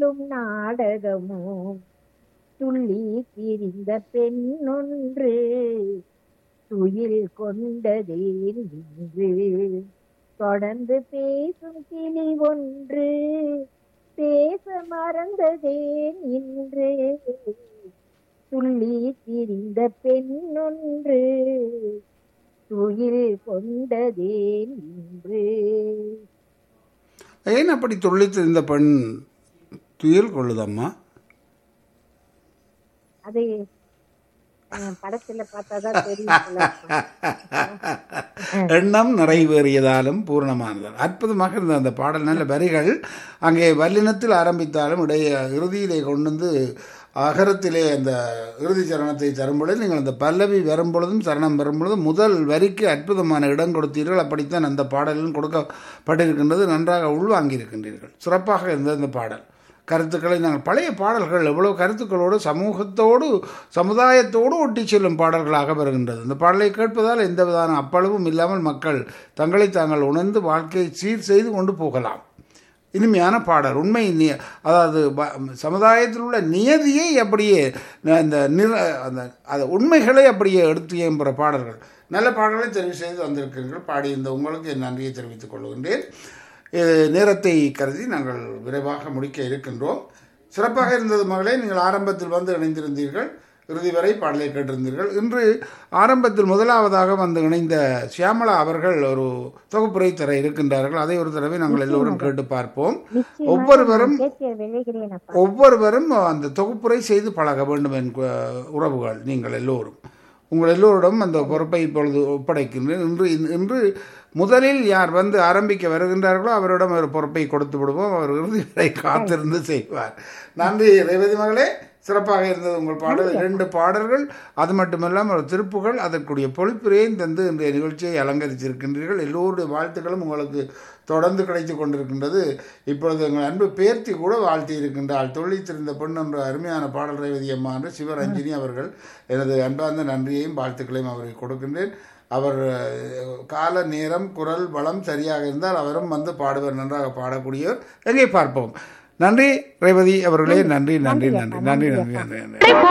சொல்லும் நாடகமோ துள்ளி திரிந்த பெண்ணொன்று துயில் கொண்டதே நின்று தொடர்ந்து பேசும் கிளி ஒன்று பேச மறந்ததே நின்று துள்ளி திரிந்த பெண்ணொன்று துயில் கொண்டதே நின்று ஏன் அப்படி துள்ளித்து இந்த பெண் துயில் கொள்ளுதம்மா அது அஹ், படத்துல பார்த்தாதான் தெரியும் போல இருக்கும். எண்ணம் நிறைவேறியதாலும் பூர்ணமானதால் அற்புதமாக இருந்த அந்த பாடல் நல்ல வரிகள் அங்கே வல்லினத்தில் ஆரம்பித்தாலும் இடைய இறுதியிலே கொண்டு வந்து அகரத்திலே அந்த இறுதி சரணத்தை தரும் பொழுது நீங்கள் அந்த பல்லவி வரும் பொழுதும் சரணம் வரும் பொழுதும் முதல் வரிக்கு அற்புதமான இடம் கொடுத்தீர்கள் அப்படித்தான் அந்த பாடலும் கொடுக்கப்பட்டிருக்கின்றது நன்றாக உள்வாங்கியிருக்கின்றீர்கள் சிறப்பாக இருந்தது அந்த பாடல் கருத்துக்களை நாங்கள் பழைய பாடல்கள் எவ்வளவு கருத்துக்களோடு சமூகத்தோடு சமுதாயத்தோடு ஒட்டி செல்லும் பாடல்களாக வருகின்றது இந்த பாடலை கேட்பதால் எந்த விதமான அப்பளவும் இல்லாமல் மக்கள் தங்களை தாங்கள் உணர்ந்து வாழ்க்கையை சீர் செய்து கொண்டு போகலாம் இனிமையான பாடல் உண்மை நி- அதாவது ப- சமுதாயத்தில் உள்ள நியதியை அப்படியே ந- இந்த நிற அந்த அந்த உண்மைகளை அப்படியே எடுத்து எம்புற பாடல்கள் நல்ல பாடல்களை தெரிவு செய்து வந்திருக்கிறீர்கள் பாடியிருந்த உங்களுக்கு என் நன்றியை தெரிவித்துக் கொள்கின்றேன் இது நேரத்தை கருதி நாங்கள் விரைவாக முடிக்க இருக்கின்றோம் சிறப்பாக இருந்தது மகளே நீங்கள் ஆரம்பத்தில் வந்து இணைந்திருந்தீர்கள் இறுதி வரை பாடலை கேட்டிருந்தீர்கள் இன்று ஆரம்பத்தில் முதலாவதாக வந்து இணைந்த சியாமளா அவர்கள் ஒரு தொகுப்புரை தர இருக்கின்றார்கள் அதை ஒரு தடவை நாங்கள் எல்லோரும் கேட்டு பார்ப்போம் நிச்சயமாக ஒவ்வொருவரும் நான் கேட்க விளைகிறேன் அப்பா ஒவ்வொருவரும் அந்த தொகுப்புரை செய்து பழக வேண்டும் என் கு- உறவுகள் நீங்கள் எல்லோரும் உங்கள் எல்லோரிடம் அந்த பொறுப்பை இப்பொழுது ஒப்படைக்கின்றேன் இன்று இன்று முதலில் யார் வந்து ஆரம்பிக்க வருகின்றார்களோ அவரிடம் ஒரு பொறுப்பை கொடுத்து விடுவோம் அவர் இறுதி வரை காத்திருந்து செய்வார் நன்றி ரேவதி மகளே சிறப்பாக இருந்தது உங்கள் பாடல் இரண்டு பாடல்கள் அது மட்டுமல்லாமல் ஒரு திருப்புகள் அதற்குரிய பொழிப்புரையும் தந்து இன்றைய நிகழ்ச்சியை அலங்கரித்திருக்கின்றீர்கள் எல்லோருடைய வாழ்த்துக்களும் உங்களுக்கு தொடர்ந்து கிடைத்து கொண்டிருக்கின்றது இப்பொழுது எங்கள் அன்பு பேர்த்தி கூட வாழ்த்தி இருக்கின்றாள் தொழித்திருந்த பெண் என்ற அருமையான பாடல் ரேவதி அம்மா என்று சிவரஞ்சினி அவர்கள் எனது அன்பார்ந்த நன்றியையும் வாழ்த்துக்களையும் அவருக்கு கொடுக்கின்றேன் அவர் அஹ், கால நேரம் குரல் வளம் சரியாக இருந்தால் அவரும் வந்து பாடுவர் நன்றாக பாடக்கூடியவர் எங்கே பார்ப்போம் நன்றி ரேவதி அவர்களே நன்றி நன்றி நன்றி நன்றி நன்றி நன்றி நன்றி